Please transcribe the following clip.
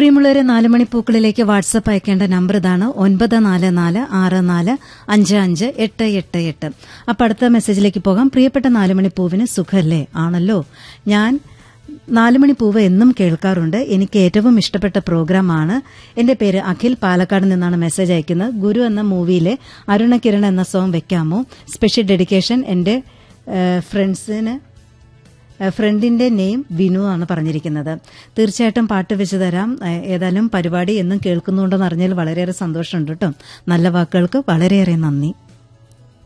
പ്രിയമുള്ളവരെ നാല് മണിപ്പൂക്കളിലേക്ക് വാട്സപ്പ് അയക്കേണ്ട നമ്പർ ഇതാണ് ഒൻപത് നാല് നാല് ആറ് നാല് അഞ്ച് അഞ്ച് എട്ട് എട്ട് എട്ട് അപ്പം അടുത്ത മെസ്സേജിലേക്ക് പോകാം പ്രിയപ്പെട്ട നാല് മണിപ്പൂവിന് സുഖല്ലേ ആണല്ലോ ഞാൻ നാലുമണി പൂവ് എന്നും കേൾക്കാറുണ്ട് എനിക്ക് ഏറ്റവും ഇഷ്ടപ്പെട്ട പ്രോഗ്രാമാണ് എന്റെ പേര് അഖിൽ പാലക്കാട് നിന്നാണ് മെസ്സേജ് അയക്കുന്നത് ഗുരു എന്ന മൂവിയിലെ അരുണ കിരൺ എന്ന സോങ് വെക്കാമോ സ്പെഷ്യൽ ഡെഡിക്കേഷൻ എന്റെ ഫ്രണ്ട്സിന് ഫ്രണ്ടിന്റെ നെയിം വിനു ആണ് പറഞ്ഞിരിക്കുന്നത് തീർച്ചയായിട്ടും പാട്ട് വെച്ച് തരാം ഏഹ് ഏതായാലും പരിപാടി എന്നും കേൾക്കുന്നുണ്ടെന്ന് അറിഞ്ഞാൽ വളരെയേറെ സന്തോഷമുണ്ട് കേട്ടോ നല്ല വാക്കുകൾക്ക് വളരെയേറെ നന്ദി